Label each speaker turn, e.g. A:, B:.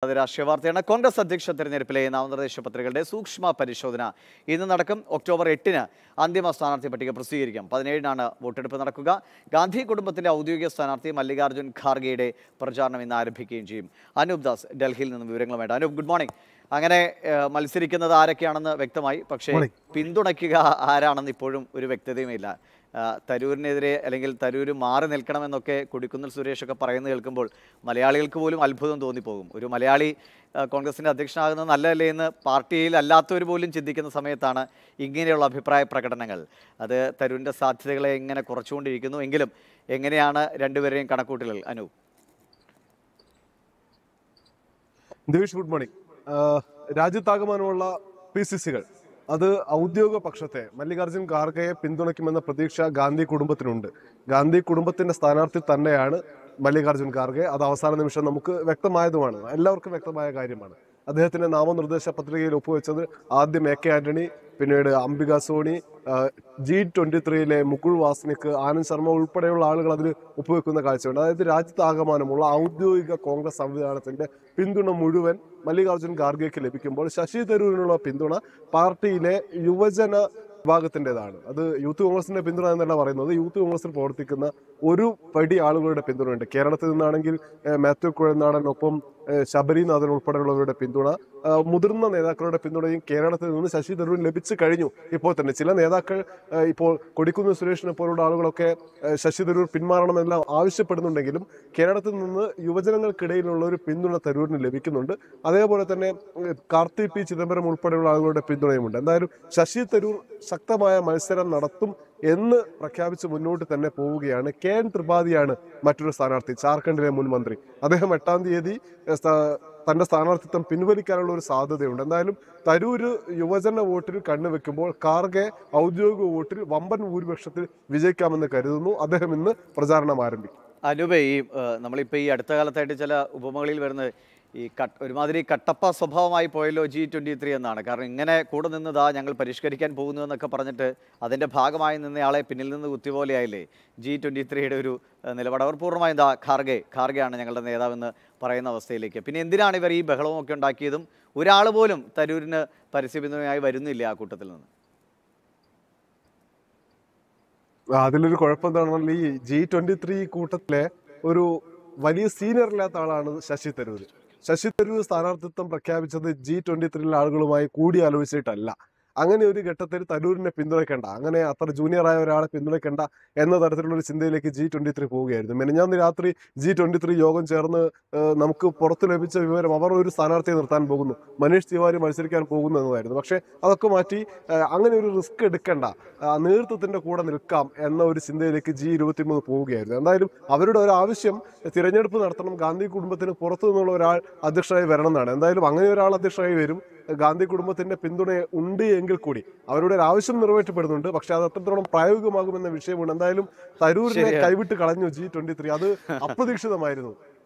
A: അത് രാഷ്ട്രീയ വാർത്തയാണ് കോൺഗ്രസ് അധ്യക്ഷ തെരഞ്ഞെടുപ്പിലെ നാമനിർദ്ദേശ പത്രികകളുടെ സൂക്ഷ്മ പരിശോധന ഇന്ന് നടക്കും ഒക്ടോബർ എട്ടിന് അന്തിമ സ്ഥാനാർത്ഥി പട്ടിക പ്രസിദ്ധീകരിക്കും പതിനേഴിനാണ് വോട്ടെടുപ്പ് നടക്കുക ഗാന്ധി കുടുംബത്തിന്റെ ഔദ്യോഗിക സ്ഥാനാർത്ഥി മല്ലികാർജ്ജുൻ ഖാർഗെയുടെ പ്രചാരണം ഇന്ന് ആരംഭിക്കുകയും ചെയ്യും അനൂപ് ദാസ് ഡൽഹിയിൽ നിന്ന് വിവരങ്ങളുമായിട്ട് അനൂപ് ഗുഡ് മോർണിംഗ് അങ്ങനെ ഏഹ്, മത്സരിക്കുന്നത് ആരൊക്കെയാണെന്ന് വ്യക്തമായി പക്ഷേ പിന്തുണയ്ക്കുക ആരാണെന്ന് ഇപ്പോഴും ഒരു വ്യക്തതയുമില്ല ആ, തരൂരിനെതിരെ അല്ലെങ്കിൽ തരൂര് മാറി നിൽക്കണമെന്നൊക്കെ കൊടിക്കുന്നിൽ സുരേഷൊക്കെ പറയുന്നത് കേൾക്കുമ്പോൾ മലയാളികൾക്ക് പോലും അത്ഭുതം തോന്നിപ്പോകും ഒരു മലയാളി ആ, കോൺഗ്രസിന്റെ അധ്യക്ഷനാകുന്നത് നല്ലതല്ലേ എന്ന് പാർട്ടിയിൽ അല്ലാത്തവർ പോലും ചിന്തിക്കുന്ന സമയത്താണ് ഇങ്ങനെയുള്ള അഭിപ്രായ പ്രകടനങ്ങൾ അത് തരൂരിന്റെ സാധ്യതകളെ ഇങ്ങനെ കുറച്ചുകൊണ്ടിരിക്കുന്നു എങ്കിലും എങ്ങനെയാണ് രണ്ടുപേരെയും കണക്കൂട്ടലുകൾ അനു
B: ദിവിഷ് ഗുഡ് മോർണിംഗ് ആഹ് രാജ്യത്താകമാനമുള്ള പി സി സികൾ അത് ഔദ്യോഗിക പക്ഷത്തെ മല്ലികാർജ്ജുൻ ഖാർഗെയെ പിന്തുണയ്ക്കുമെന്ന പ്രതീക്ഷ ഗാന്ധി കുടുംബത്തിനുണ്ട് ഗാന്ധി കുടുംബത്തിന്റെ സ്ഥാനാർത്ഥി തന്നെയാണ് മല്ലികാർജ്ജുൻ ഖാർഗെ അത് അവസാന നിമിഷം നമുക്ക് വ്യക്തമായതുമാണ് എല്ലാവർക്കും വ്യക്തമായ കാര്യമാണ് അദ്ദേഹത്തിന്റെ നാമനിർദ്ദേശ പത്രികയിൽ ഒപ്പുവെച്ചത് ആദ്യം എ കെ ആന്റണി പിന്നീട് അംബിക സോണി ജി ട്വന്റി ത്രീയിലെ മുകുൾ വാസ്നിക് ആനന്ദ് ശർമ്മ ഉൾപ്പെടെയുള്ള ആളുകൾ അതിൽ ഒപ്പുവെക്കുന്ന കാഴ്ചയുണ്ട് അതായത് രാജ്യത്താകമാനമുള്ള ഔദ്യോഗിക കോൺഗ്രസ് സംവിധാനത്തിന്റെ പിന്തുണ മുഴുവൻ മല്ലികാർജ്ജുൻ ഖാർഗെക്ക് ലഭിക്കുമ്പോൾ ശശി തരൂരിനുള്ള പിന്തുണ പാർട്ടിയിലെ യുവജന വിഭാഗത്തിൻ്റെതാണ് അത് യൂത്ത് കോൺഗ്രസിന്റെ പിന്തുണ എന്നല്ല പറയുന്നത് യൂത്ത് കോൺഗ്രസിൽ പ്രവർത്തിക്കുന്ന ഒരു പടി ആളുകളുടെ പിന്തുണയുണ്ട് കേരളത്തിൽ നിന്നാണെങ്കിൽ ഏഹ്, മാത്യു കുഴൽനാടൻ ഒപ്പം ഏഹ്, ശബരിനാഥൻ ഉൾപ്പെടെയുള്ളവരുടെ പിന്തുണ ആ, മുതിർന്ന നേതാക്കളുടെ പിന്തുണയും കേരളത്തിൽ നിന്ന് ശശി തരൂരിന് ലഭിച്ചു കഴിഞ്ഞു ഇപ്പോൾ തന്നെ ചില നേതാക്കൾ ഏഹ്, ഇപ്പോൾ കൊടിക്കുന്ന് സുരേഷിനെ പോലുള്ള ആളുകളൊക്കെ ഏഹ്, ശശി തരൂർ പിന്മാറണമെന്നെല്ലാം ആവശ്യപ്പെടുന്നുണ്ടെങ്കിലും കേരളത്തിൽ നിന്ന് യുവജനങ്ങൾക്കിടയിലുള്ള ഒരു പിന്തുണ തരൂരിന് ലഭിക്കുന്നുണ്ട് അതേപോലെ തന്നെ ഏഹ്, കാർത്തി പി ചിദംബരം ഉൾപ്പെടെയുള്ള ആളുകളുടെ പിന്തുണയുമുണ്ട് എന്തായാലും ശശി തരൂർ ശക്തമായ മത്സരം നടത്തും എന്ന് പ്രഖ്യാപിച്ച് മുന്നോട്ട് തന്നെ പോവുകയാണ് കെ എൻ ത്രിപാഠിയാണ് മറ്റൊരു സ്ഥാനാർത്ഥി ജാർഖണ്ഡിലെ മുൻ മന്ത്രി അദ്ദേഹം എട്ടാം തീയതി ഏഹ്, സ്ഥാ- തന്റെ സ്ഥാനാർത്ഥിത്വം പിൻവലിക്കാനുള്ള ഒരു സാധ്യതയുണ്ട് എന്തായാലും തരൂര് യുവജന വോട്ടിൽ കണ്ണുവെക്കുമ്പോൾ കാർഗെ ഔദ്യോഗിക വോട്ടിൽ വമ്പൻ ഭൂരിപക്ഷത്തിൽ വിജയിക്കാമെന്ന് കരുതുന്നു അദ്ദേഹം ഇന്ന് പ്രചാരണം ആരംഭിക്കും
A: അനൂപേ ഈ ഏഹ്, നമ്മളിപ്പോൾ ഈ അടുത്ത കാലത്തായിട്ട് ചില ഉപമകളിൽ വരുന്നത് ഈ കട്ട് ഒരുമാതിരി കട്ടപ്പ സ്വഭാവമായി പോയല്ലോ ജി ട്വൻ്റി ത്രീ എന്നാണ് കാരണം ഇങ്ങനെ കൂടെ നിന്നതാ ഞങ്ങൾ പരിഷ്കരിക്കാൻ പോകുന്നു എന്നൊക്കെ പറഞ്ഞിട്ട് അതിൻ്റെ ഭാഗമായി നിന്നയാളെ പിന്നിൽ നിന്ന് കുത്തി പോലെയായില്ലേ ജി ട്വൻ്റി ത്രീയുടെ ഒരു ഏഹ്, നിലപാട് അവർ പൂർണ്ണമായും എന്താ ഖാർഗെ ഖാർഗെയാണ് ഞങ്ങളുടെ നേതാവെന്ന് പറയുന്ന അവസ്ഥയിലേക്ക് പിന്നെ എന്തിനാണ് ഇവർ ഈ ബഹളവും ഒക്കെ ഉണ്ടാക്കിയതും ഒരാൾ പോലും തരൂരിന് പരസ്യപിന്തുണയായി വരുന്നില്ല ആ കൂട്ടത്തിൽ നിന്ന്
B: അതിലൊരു കുഴപ്പം എന്താണെന്ന് പറഞ്ഞാൽ ഈ ജി ട്വന്റി ത്രീ കൂട്ടത്തിലെ ഒരു വലിയ സീനിയർ ഇല്ലാത്ത ആളാണ് ശശി തരൂർ ശശി തരൂർ സ്ഥാനാർത്ഥിത്വം പ്രഖ്യാപിച്ചത് ജി ട്വന്റി ത്രീയിലെ ആളുകളുമായി കൂടിയാലോചിച്ചിട്ടല്ല അങ്ങനെ ഒരു ഘട്ടത്തിൽ തരൂരിനെ പിന്തുണയ്ക്കേണ്ട അങ്ങനെ അത്ര ജൂനിയർ ആയ ഒരാളെ പിന്തുണയ്ക്കേണ്ട എന്ന തരത്തിലുള്ള ഒരു ചിന്തയിലേക്ക് ജി ട്വന്റി ത്രീ പോവുകയായിരുന്നു മെനഞ്ഞാന്ന് രാത്രി ജി ട്വന്റി ത്രീ യോഗം ചേർന്ന് ഏഹ്, നമുക്ക് പുറത്തു ലഭിച്ച വിവരം അവർ ഒരു സ്ഥാനാർത്ഥിയെ നിർത്താൻ പോകുന്നു മനീഷ് തിവാരി മത്സരിക്കാൻ പോകുന്നു എന്നതായിരുന്നു പക്ഷേ അതൊക്കെ മാറ്റി ഏഹ്, അങ്ങനെ ഒരു റിസ്ക് എടുക്കണ്ട ആ, നേതൃത്വത്തിന്റെ കൂടെ നിൽക്കാം എന്ന ഒരു ചിന്തയിലേക്ക് ജി ഇരുപത്തിമൂന്ന് പോവുകയായിരുന്നു എന്തായാലും അവരുടെ ഒരു ആവശ്യം തിരഞ്ഞെടുപ്പ് നടത്തണം ഗാന്ധി കുടുംബത്തിന് പുറത്തു നിന്നുള്ള ഒരാൾ അധ്യക്ഷനായി വരണം എന്നാണ് എന്തായാലും അങ്ങനെ ഒരാൾ അധ്യക്ഷനായി വരും ഗാന്ധി കുടുംബത്തിന്റെ പിന്തുണ ഉണ്ട് എങ്കിൽ കൂടി അവരുടെ ഒരു ആവശ്യം നിറവേറ്റപ്പെടുന്നുണ്ട് പക്ഷെ അത് എത്രത്തോളം പ്രായോഗികമാകുമെന്ന വിഷയമുണ്ട് എന്തായാലും തരൂരിനെ
A: ശരിയാണ്.
B: കൈവിട്ട് കളഞ്ഞു ജി ട്വന്റി ത്രീ അത് അപ്രതീക്ഷിതമായിരുന്നു